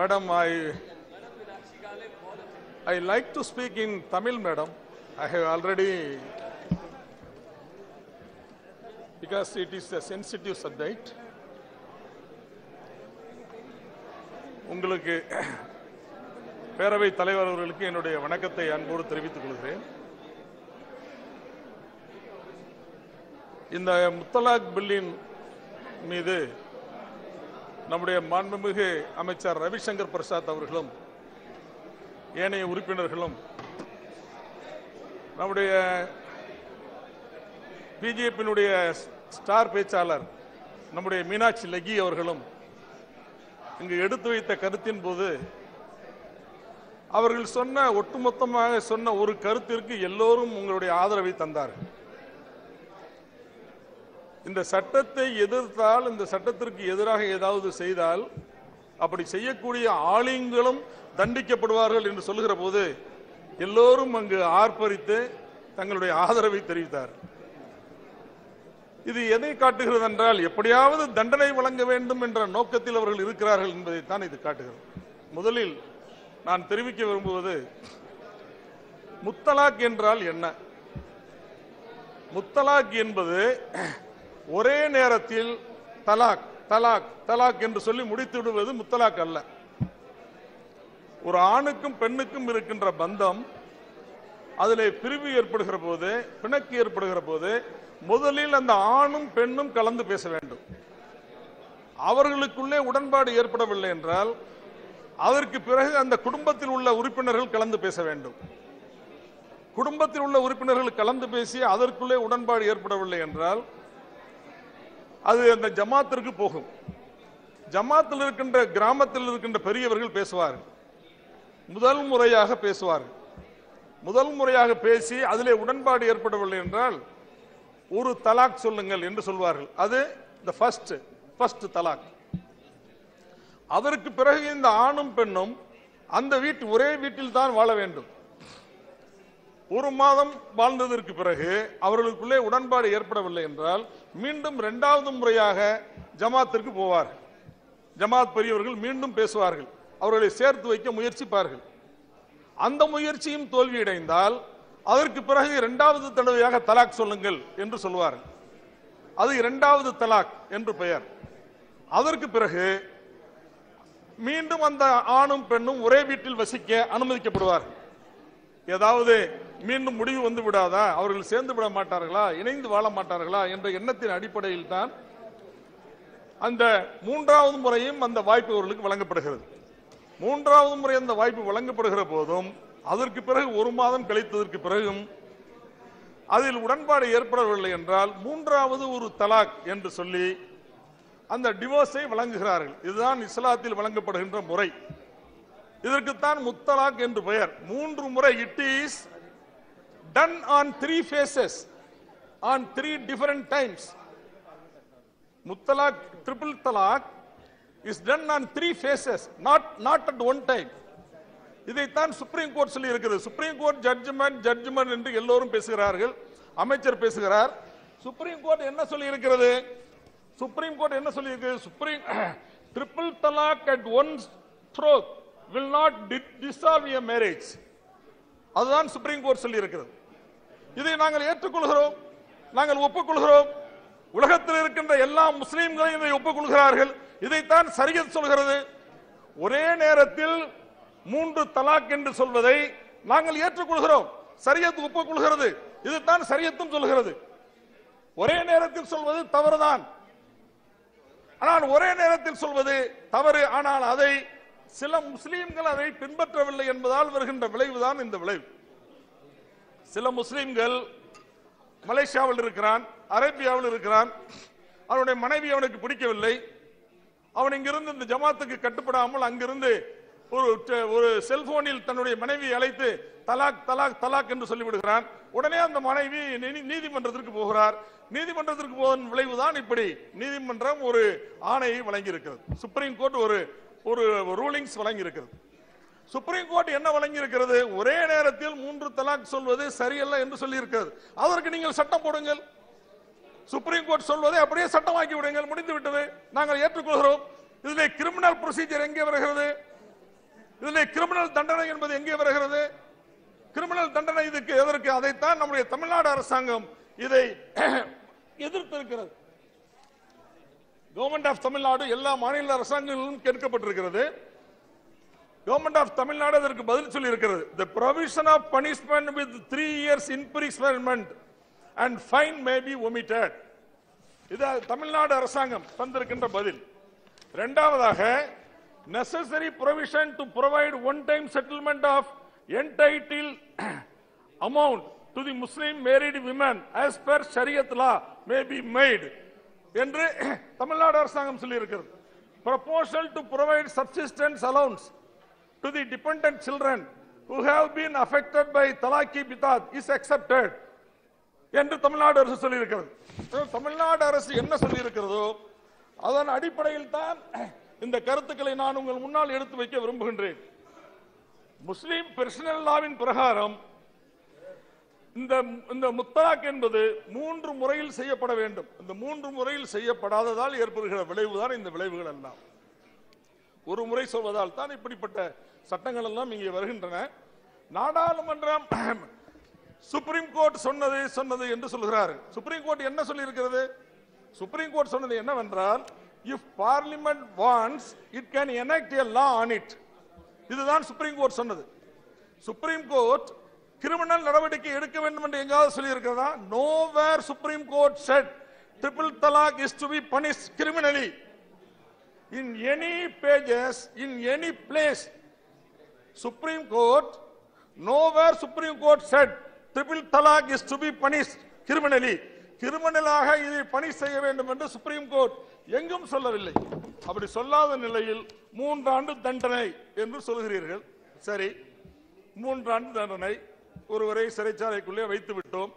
Madam, I, I like to speak in Tamil, madam. I have already, because it is a sensitive subject. உங்களுக்கு பேரவை தலைவர் அவர்களுக்கு என்னுடைய வணக்கத்தை அன்போடு தெரிவித்துக் கொள்கிறேன் இந்த முத்தலாக் பில்லின் மீது நம்முடைய மாண்புமிகு அமைச்சர் ரவிசங்கர் பிரசாத் அவர்களும் ஏனைய உறுப்பினர்களும் நம்முடைய பிஜேபியினுடைய ஸ்டார் பேச்சாளர் நம்முடைய மீனாட்சி லெகி அவர்களும் இங்கு எடுத்து வைத்த கருத்தின் போது அவர்கள் சொன்ன ஒட்டுமொத்தமாக சொன்ன ஒரு கருத்திற்கு எல்லோரும் உங்களுடைய ஆதரவை தந்தார்கள் இந்த சட்டத்தை எதிர்த்தால் இந்த சட்டத்திற்கு எதிராக ஏதாவது செய்தால் அப்படி செய்யக்கூடிய ஆளுங்களும் தண்டிக்கப்படுவார்கள் என்று சொல்லுகிற போது எல்லோரும் அங்கு ஆர்ப்பரித்து தங்களுடைய ஆதரவை தெரிவித்தார் இது எதை காட்டுகிறது என்றால் எப்படியாவது தண்டனை வழங்க வேண்டும் என்ற நோக்கத்தில் அவர்கள் இருக்கிறார்கள் என்பதைத்தான் இது காட்டுகிறது முதலில் நான் தெரிவிக்க விரும்புவது முத்தலாக் என்றால் என்ன முத்தலாக் என்பது ஒரே நேரத்தில் தலாக் தலாக் தலாக் என்று சொல்லி முடித்து விடுவது முத்தலாக் அல்ல ஒரு ஆணுக்கும் பெண்ணுக்கும் இருக்கின்ற பந்தம் அதிலே பிரிவு ஏற்படுகிற போது பிணக்கு ஏற்படுகிற போது முதலில் அந்த ஆணும் பெண்ணும் கலந்து பேச வேண்டும் அவர்களுக்குள்ளே உடன்பாடு ஏற்படவில்லை என்றால் அதற்கு பிறகு அந்த குடும்பத்தில் உள்ள உறுப்பினர்கள் கலந்து பேச வேண்டும் குடும்பத்தில் உள்ள உறுப்பினர்கள் கலந்து பேசி அதற்குள்ளே உடன்பாடு ஏற்படவில்லை என்றால் அது அந்த ஜமாத்திற்கு போகும் ஜமாத்தில் இருக்கின்ற கிராமத்தில் இருக்கின்ற பெரியவர்கள் பேசுவார்கள் முதல் முறையாக பேசுவார்கள் முதல் முறையாக பேசி அதிலே உடன்பாடு ஏற்படவில்லை என்றால் ஒரு தலாக் சொல்லுங்கள் என்று சொல்வார்கள் அது the first ஃபர்ஸ்ட் தலாக் அதற்கு பிறகு இந்த ஆணும் பெண்ணும் அந்த வீட்டு ஒரே வீட்டில் தான் வாழ வேண்டும் ஒரு மாதம் வாழ்ந்ததற்கு பிறகு அவர்களுக்குள்ளே உடன்பாடு ஏற்படவில்லை என்றால் மீண்டும் இரண்டாவது முறையாக ஜமாத்திற்கு போவார்கள் ஜமாத் பெரியவர்கள் மீண்டும் பேசுவார்கள் அவர்களை சேர்த்து வைக்க முயற்சிப்பார்கள் அந்த முயற்சியும் தோல்வியடைந்தால் அதற்கு பிறகு இரண்டாவது தடவையாக தலாக் சொல்லுங்கள் என்று சொல்வார்கள் அது இரண்டாவது தலாக் என்று பெயர் அதற்கு பிறகு மீண்டும் அந்த ஆணும் பெண்ணும் ஒரே வீட்டில் வசிக்க அனுமதிக்கப்படுவார்கள் ஏதாவது மீண்டும் முடிவு வந்து விடாதா அவர்கள் சேர்ந்து விட மாட்டார்களா இணைந்து வாழ மாட்டார்களா என்ற எண்ணத்தின் அடிப்படையில் தான் அந்த மூன்றாவது முறையும் அந்த வாய்ப்பு அவர்களுக்கு வழங்கப்படுகிறது மூன்றாவது முறை அந்த வாய்ப்பு வழங்கப்படுகிற போதும் அதற்கு பிறகு ஒரு மாதம் கழித்ததற்கு பிறகும் அதில் உடன்பாடு ஏற்படவில்லை என்றால் மூன்றாவது ஒரு தலாக் என்று சொல்லி அந்த டிவோர்ஸை வழங்குகிறார்கள் இதுதான் இஸ்லாத்தில் வழங்கப்படுகின்ற முறை இதற்குத்தான் முத்தலாக் என்று பெயர் மூன்று முறை it is done on three phases on three different times முத்தலாக் triple talaq is done on three phases not not at one time இதைத்தான் சுப்ரீம் கோர்ட் சொல்லி இருக்கிறது சுப்ரீம் கோர்ட் ஜட்ஜ்மெண்ட் ஜட்ஜ்மெண்ட் என்று எல்லோரும் பேசுகிறார்கள் அமைச்சர் பேசுகிறார் சுப்ரீம் கோர்ட் என்ன சொல்லி இருக்கிறது சுப்ரீம் கோர்ட் என்ன சொல்லி இருக்கிறது supreme triple talaq at one stroke will not dissolve a marriage அதுதான் சுப்ரீம் கோர்ட் சொல்லி இருக்கிறது இதை நாங்கள் ஏற்றுக்கொள்கிறோம் நாங்கள் ஒப்புக்கொள்கிறோம் உலகத்தில் இருக்கின்ற எல்லா முஸ்லீம்களையும் இதை ஒப்புக்கொள்கிறார்கள் இதைத்தான் சரியத் சொல்கிறது ஒரே நேரத்தில் மூன்று தலாக் என்று சொல்வதை நாங்கள் ஏற்றுக்கொள்கிறோம் சரியத் ஒப்புக்கொள்கிறது இதுதான் சரியத்தும் சொல்கிறது ஒரே நேரத்தில் சொல்வது தவறுதான் ஆனால் ஒரே நேரத்தில் சொல்வது தவறு ஆனால் அதை சில முஸ்லீம்கள் அதை பின்பற்றவில்லை என்பதால் வருகின்ற விளைவுதான் இந்த விளைவு சில முஸ்லீம்கள் மலேசியாவில் இருக்கிறான் அரேபியாவில் இருக்கிறான் அவனுடைய மனைவி அவனுக்கு பிடிக்கவில்லை அவன் இங்கிருந்து இந்த ஜமாத்துக்கு கட்டுப்படாமல் அங்கிருந்து ஒரு டெ- ஒரு செல்போனில் தன்னுடைய மனைவி அழைத்து தலாக் தலாக் தலாக் என்று சொல்லிவிடுகிறான் உடனே அந்த மனைவி நீ- நீதிமன்றத்திற்கு போகிறார் நீதிமன்றத்திற்கு போவதன் விளைவுதான் இப்படி நீதிமன்றம் ஒரு ஆணையை வழங்கி இருக்கிறது சுப்ரீம் கோர்ட் ஒரு ஒரு ரூலிங்ஸ் வழங்கி இருக்கிறது சுப்ரீம் கோர்ட் என்ன வழங்கி இருக்கிறது ஒரே நேரத்தில் மூன்று தலாக் சொல்வது சரியல்ல என்று சொல்லி இருக்கிறது அதற்கு நீங்கள் சட்டம் போடுங்கள் சுப்ரீம் கோர்ட் சொல்வதை அப்படியே சட்டமாக்கி விடுங்கள் முடிந்து விட்டது நாங்கள் ஏற்றுக்கொள்கிறோம் இதிலே கிரிமினல் ப்ரொசீஜர் எங்கே வருகிறது இதில் கிரிமினல் தண்டனை என்பது எங்கே வருகிறது கிரிமினல் தண்டனை இதுக்கு எதற்கு அதைத்தான் நம்முடைய தமிழ்நாடு அரசாங்கம் இதை எதிர்த்திருக்கிறது கவர்மெண்ட் ஆஃப் தமிழ்நாடு எல்லா மாநில அரசாங்கங்களிலும் கேட்கப்பட்டிருக்கிறது கவர்மெண்ட் ஆஃப் தமிழ்நாடு அதற்கு பதில் சொல்லி இருக்கிறது the provision of punishment with three years imprisonment and fine may be omitted இது தமிழ்நாடு அரசாங்கம் தந்திருக்கின்ற பதில் இரண்டாவதாக necessary provision to provide one time settlement of entitled amount to the muslim married women as per shariat law may be made என்று தமிழ்நாடு அரசாங்கம் சொல்லி இருக்கிறது proposal to provide subsistence allowance to the dependent children who have been affected by talaki bitat is accepted என்று தமிழ்நாடு அரசு சொல்லியிருக்கிறது அதாவது தமிழ்நாடு அரசு என்ன சொல்லியிருக்கிறதோ அதன் அடிப்படையில் தான் இந்த கருத்துக்களை நான் உங்கள் முன்னால் எடுத்து வைக்க விரும்புகின்றேன் முஸ்லிம் பெர்சனல் லாவின் பிரகாரம் இந்த இந்த முத்தலாக் என்பது மூன்று முறையில் செய்யப்பட வேண்டும் இந்த மூன்று முறையில் செய்யப்படாததால் ஏற்படுகிற விளைவுதான் இந்த விளைவுகள் எல்லாம் ஒரு முறை சொல்வதால் தான் இப்படிப்பட்ட சட்டங்கள் எல்லாம் இங்கே வருகின்றன நாடாளுமன்றம் சுப்ரீம் கோர்ட் சொன்னது சொன்னது என்று சொல்கிறார் சுப்ரீம் கோர்ட் என்ன சொல்லி இருக்கிறது சுப்ரீம் கோர்ட் சொன்னது என்னவென்றால் if parliament wants it can enact a law on it இதுதான் சுப்ரீம் கோர்ட் சொன்னது சுப்ரீம் கோர்ட் கிரிமினல் நடவடிக்கை எடுக்க வேண்டும் என்று எங்காவது சொல்லி இருக்கிறதா nowhere supreme court said triple talaq is to be punish criminally in any pages, in any place, Supreme Court, nowhere Supreme Court said triple talaq is to be punished criminally. கிரிமினலாக இதை பணி செய்ய வேண்டும் என்று சுப்ரீம் கோர்ட் எங்கும் சொல்லவில்லை அப்படி சொல்லாத நிலையில் மூன்றாண்டு தண்டனை என்று சொல்கிறீர்கள் சரி மூன்றாண்டு தண்டனை ஒருவரை சிறைச்சாலைக்குள்ளே வைத்து விட்டோம்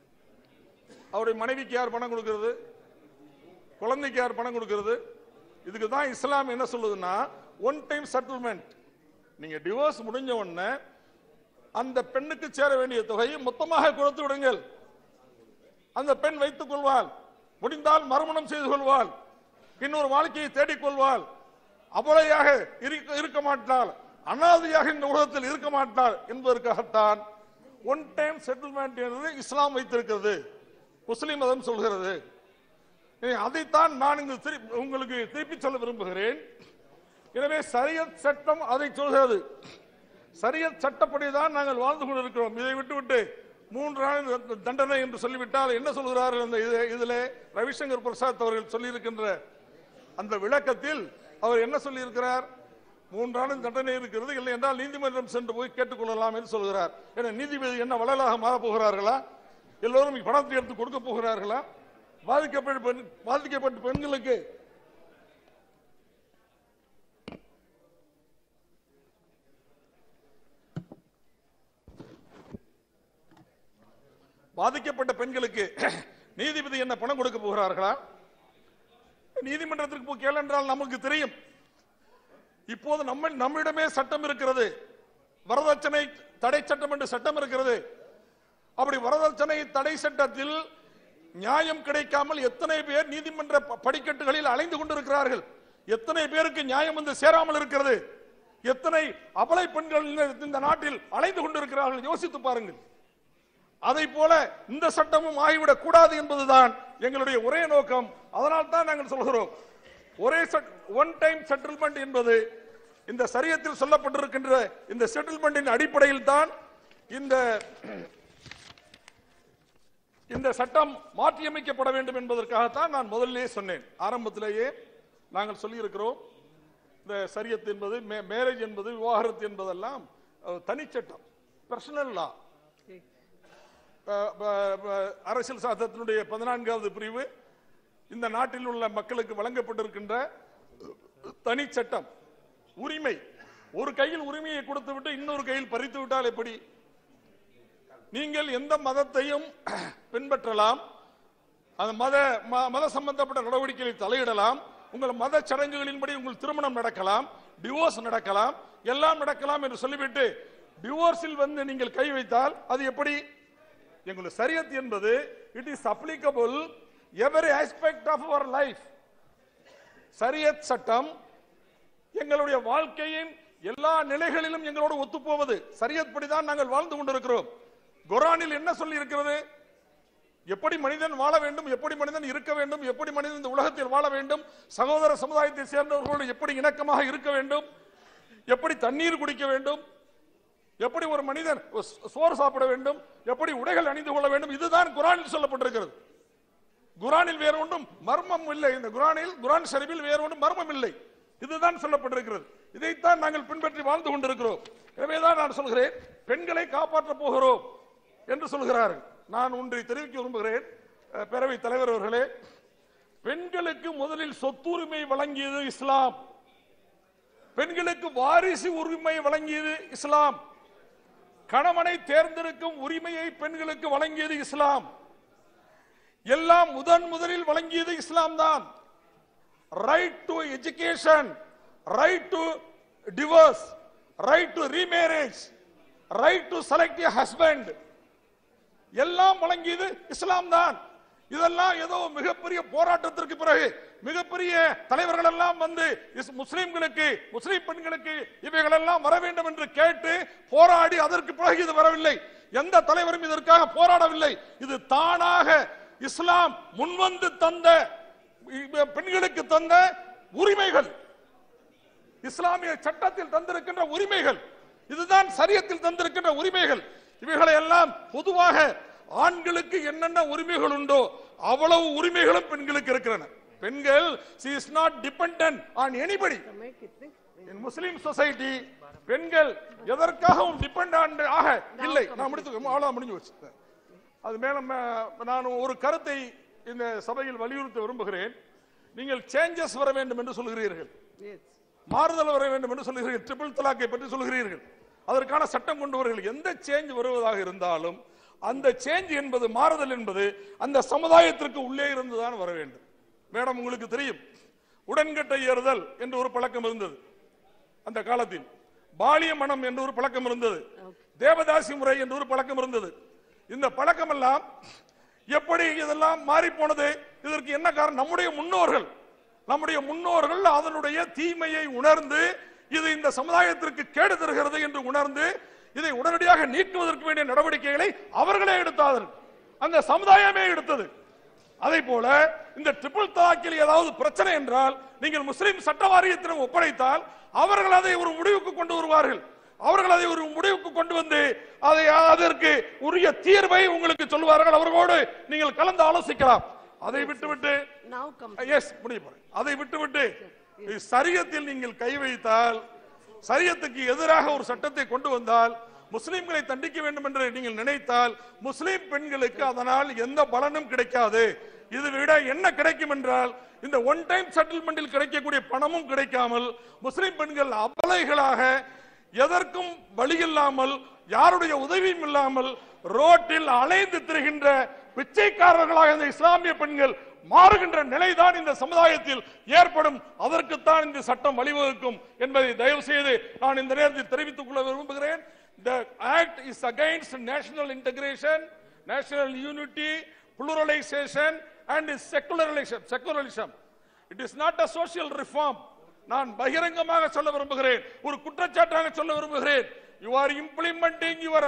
அவருடைய மனைவிக்கு யார் பணம் கொடுக்கிறது குழந்தைக்கு யார் பணம் கொடுக்கிறது இதுக்கு தான் இஸ்லாம் என்ன சொல்லுதுன்னா ஒன் டைம் செட்டில்மெண்ட் நீங்க டிவோர்ஸ் முடிஞ்ச உடனே அந்த பெண்ணுக்கு சேர வேண்டிய தொகையை மொத்தமாக கொடுத்து விடுங்கள் அந்த பெண் வைத்துக் கொள்வாள் முடிந்தால் மறுமணம் செய்து கொள்வாள் இன்னொரு வாழ்க்கையை தேடிக் கொள்வாள் அபலையாக இருக்க இருக்க மாட்டாள் அனாதையாக இந்த உலகத்தில் இருக்க மாட்டாள் என்பதற்காகத்தான் ஒன் டைம் செட்டில்மெண்ட் என்று இஸ்லாம் வைத்திருக்கிறது முஸ்லிம் மதம் சொல்கிறது எனவே அதைத்தான் நான் இங்கு திருப்பி உங்களுக்கு திருப்பி சொல்ல விரும்புகிறேன் எனவே சரியத் சட்டம் அதை சொல்கிறது சரியத் சட்டப்படி தான் நாங்கள் வாழ்ந்து கொண்டிருக்கிறோம் இதை விட்டுவிட்டு மூன்று நாள் தண்டனை என்று சொல்லிவிட்டால் என்ன சொல்கிறார்கள் அந்த இது- இதிலே ரவிசங்கர் பிரசாத் அவர்கள் சொல்லியிருக்கின்ற அந்த விளக்கத்தில் அவர் என்ன சொல்லியிருக்கிறார் மூன்றாண்டு தண்டனை இருக்கிறது இல்லை என்றால் நீதிமன்றம் சென்று போய் கேட்டுக்கொள்ளலாம் என்று சொல்கிறார் ஏன்னா நீதிபதி என்ன வள்ளலாக மாறப் போகிறார்களா எல்லோரும் பணத்தை எடுத்து கொடுக்க போகிறார்களா பாதிக்கப்பட்ட பெண் பாதிக்கப்பட்ட பெண்களுக்கு பாதிக்கப்பட்ட பெண்களுக்கு நீதிபதி என்ன பணம் கொடுக்க போகிறார்களா நீதிமன்றத்திற்கு போய் கேள் என்றால் நமக்கு தெரியும் இப்போது நம்ம நம்மிடமே சட்டம் இருக்கிறது வரதட்சணை தடை சட்டம் என்று சட்டம் இருக்கிறது அப்படி வரதட்சணை தடை சட்டத்தில் நியாயம் கிடைக்காமல் எத்தனை பேர் நீதிமன்ற ப- படிக்கட்டுகளில் அலைந்து கொண்டிருக்கிறார்கள் எத்தனை பேருக்கு நியாயம் வந்து சேராமல் இருக்கிறது எத்தனை அபலை பெண்கள் இந்த- இந்த நாட்டில் அலைந்து கொண்டிருக்கிறார்கள் யோசித்து பாருங்கள் அதை போல இந்த சட்டமும் ஆகிவிடக் கூடாது என்பதுதான் எங்களுடைய ஒரே நோக்கம் அதனால் தான் நாங்கள் சொல்கிறோம் ஒரே ஒன் டைம் செட்டில்மெண்ட் என்பது இந்த சரியத்தில் சொல்லப்பட்டிருக்கின்ற இந்த செட்டில்மெண்டின் அடிப்படையில் தான் இந்த இந்த சட்டம் மாற்றியமைக்கப்பட வேண்டும் என்பதற்காகத்தான் நான் முதல்லே சொன்னேன் ஆரம்பத்திலேயே நாங்கள் சொல்லியிருக்கிறோம் இந்த சரியத் என்பது மேரேஜ் என்பது விவாகரத்து என்பதெல்லாம் அஹ், தனிச்சட்டம் பர்சனல் லா அரசியல் சாசனத்தினுடைய பதினான்காவது பிரிவு இந்த நாட்டில் உள்ள மக்களுக்கு வழங்கப்பட்டிருக்கின்ற தனி சட்டம் உரிமை ஒரு கையில் உரிமையை கொடுத்து விட்டு இன்னொரு கையில் பறித்து விட்டால் எப்படி நீங்கள் எந்த மதத்தையும் பின்பற்றலாம் அந்த மத ம- மத சம்பந்தப்பட்ட நடவடிக்கைகளில் தலையிடலாம் உங்கள் மத சடங்குகளின்படி உங்கள் திருமணம் நடக்கலாம் டிவோர்ஸ் நடக்கலாம் எல்லாம் நடக்கலாம் என்று சொல்லிவிட்டு டிவோர்ஸில் வந்து நீங்கள் கை வைத்தால் அது எப்படி எங்களுடைய சரியத் என்பது it is applicable every aspect of our life Shariat சட்டம் எங்களுடைய வாழ்க்கையின் எல்லா நிலைகளிலும் எங்களோடு ஒத்துப்போவது சரியத் படிதான் நாங்கள் வாழ்ந்து கொண்டிருக்கிறோம் குரானில் என்ன சொல்லி இருக்கிறது எப்படி மனிதன் வாழ வேண்டும் எப்படி மனிதன் இருக்க வேண்டும் எப்படி மனிதன் இந்த உலகத்தில் வாழ வேண்டும் சகோதர சமுதாயத்தை சேர்ந்தவர்களோடு எப்படி இணக்கமாக இருக்க வேண்டும் எப்படி தண்ணீர் குடிக்க வேண்டும் எப்படி ஒரு மனிதன் சோ- சோறு சாப்பிட வேண்டும் எப்படி உடைகள் அணிந்து கொள்ள வேண்டும் இதுதான் குரானில் சொல்லப்பட்டிருக்கிறது குரானில் வேறு ஒன்றும் மர்மம் இல்லை இந்த குரானில் குரான் ஷரீஃபில் வேறு ஒன்றும் மர்மம் இல்லை இதுதான் சொல்லப்பட்டிருக்கிறது இதைத்தான் நாங்கள் பின்பற்றி வாழ்ந்து கொண்டிருக்கிறோம் எனவேதான் நான் சொல்கிறேன் பெண்களை காப்பாற்றப் போகிறோம் என்று சொல்கிறார்கள் நான் ஒன்றை தெரிவிக்க விரும்புகிறேன் அஹ், பேரவைத் தலைவர் அவர்களே பெண்களுக்கு முதலில் சொத்துரிமை வழங்கியது இஸ்லாம் பெண்களுக்கு வாரிசு உரிமை வழங்கியது இஸ்லாம் கணவனை தேர்ந்தெடுக்கும் உரிமையை பெண்களுக்கு வழங்கியது இஸ்லாம் எல்லாம் முதன் முதலில் வழங்கியது இஸ்லாம் தான் right to education right to divorce right to remarriage right to select a husband எல்லாம் வழங்கியது இஸ்லாம் தான் இதெல்லாம் ஏதோ மிகப்பெரிய போராட்டத்திற்கு பிறகு மிகப்பெரிய தலைவர்கள் எல்லாம் வந்து இஸ்- முஸ்லிம்களுக்கு முஸ்லிம் பெண்களுக்கு இவைகள் எல்லாம் வர வேண்டும் என்று கேட்டு போராடி அதற்கு பிறகு இது வரவில்லை எந்த தலைவரும் இதற்காக போராடவில்லை இது தானாக இஸ்லாம் முன்வந்து தந்த இ- பெண்களுக்கு தந்த உரிமைகள் இஸ்லாமிய சட்டத்தில் தந்திருக்கின்ற உரிமைகள் இதுதான் சரியத்தில் தந்திருக்கின்ற உரிமைகள் இவைகளை எல்லாம் பொதுவாக ஆண்களுக்கு என்னென்ன உரிமைகள் உண்டோ அவ்வளவு உரிமைகளும் பெண்களுக்கு இருக்கிறன பெண்கள் she is not dependent on anybody in muslim society பெண்கள் எதற்காகவும் டிபெண்ட் ஆக இல்லை நான் முடித்து அவ்வளவு முடிஞ்சு வச்சு அது மேல ம- நான் ஒரு கருத்தை இந்த சபையில் வலியுறுத்த விரும்புகிறேன் நீங்கள் சேஞ்சஸ் வர வேண்டும் என்று சொல்கிறீர்கள் மாறுதல் வர வேண்டும் என்று சொல்கிறீர்கள் ட்ரிபிள் தலாக்கை பற்றி சொல்கிறீர்கள் அதற்கான சட்டம் கொண்டு வருகிறீர்கள் எந்த சேஞ்ச் வருவதாக இருந்தாலும் அந்த சேஞ்ச் என்பது மாறுதல் என்பது அந்த சமுதாயத்திற்கு உள்ளே இருந்துதான் வர வேண்டும் மேடம் உங்களுக்கு தெரியும் உடன்கட்டை ஏறுதல் என்று ஒரு பழக்கம் இருந்தது அந்த காலத்தில் பாலிய மனம் என்று ஒரு பழக்கம் இருந்தது தேவதாசி முறை என்று ஒரு பழக்கம் இருந்தது இந்த பழக்கம் எல்லாம் எப்படி இதெல்லாம் மாறி போனது இதற்கு என்ன காரணம் நம்முடைய முன்னோர்கள் நம்முடைய முன்னோர்கள் அதனுடைய தீமையை உணர்ந்து இது இந்த சமுதாயத்திற்கு கேடு தருகிறது என்று உணர்ந்து இதை உடனடியாக நீக்குவதற்கு வேண்டிய நடவடிக்கைகளை அவர்களே எடுத்தார்கள் அந்த சமுதாயமே எடுத்தது அதே போல இந்த ட்ரிபிள் தலாக்கில் ஏதாவது பிரச்சனை என்றால் நீங்கள் முஸ்லிம் சட்ட வாரியத்திடம் ஒப்படைத்தால் அவர்கள் அதை ஒரு முடிவுக்கு கொண்டு வருவார்கள் அவர்கள் அதை ஒரு முடிவுக்கு கொண்டு வந்து அதை அதற்கு உரிய தீர்வை உங்களுக்கு சொல்வார்கள் அவர்களோடு நீங்கள் கலந்து ஆலோசிக்கலாம் அதை விட்டுவிட்டு Now come. எஸ் முடிய போறேன் அதை விட்டுவிட்டு சரியத்தில் நீங்கள் கை வைத்தால் சரியத்துக்கு எதிராக ஒரு சட்டத்தை கொண்டு வந்தால் முஸ்லிம்களை தண்டிக்க வேண்டும் என்று நீங்கள் நினைத்தால் முஸ்லிம் பெண்களுக்கு அதனால் எந்த பலனும் கிடைக்காது இது விட என்ன கிடைக்கும் என்றால் இந்த ஒன் டைம் செட்டில்மெண்டில் கிடைக்கக்கூடிய பணமும் கிடைக்காமல் முஸ்லிம் பெண்கள் அபலைகளாக எதற்கும் வழி இல்லாமல் யாருடைய உதவியும் இல்லாமல் ரோட்டில் அலைந்து திரிகின்ற பிச்சைக்காரர்களாக இந்த இஸ்லாமிய பெண்கள் மாறுகின்ற நிலைதான் இந்த சமுதாயத்தில் ஏற்படும் அதற்குத்தான் இந்த சட்டம் வழிவகுக்கும் என்பதை தயவு செய்து நான் இந்த நேரத்தில் தெரிவித்துக் கொள்ள விரும்புகிறேன் the act is against national integration national unity pluralization and secularism secularism it is not a social reform நான் பகிரங்கமாக சொல்ல விரும்புகிறேன் ஒரு குற்றச்சாட்டாக சொல்ல விரும்புகிறேன் you are implementing your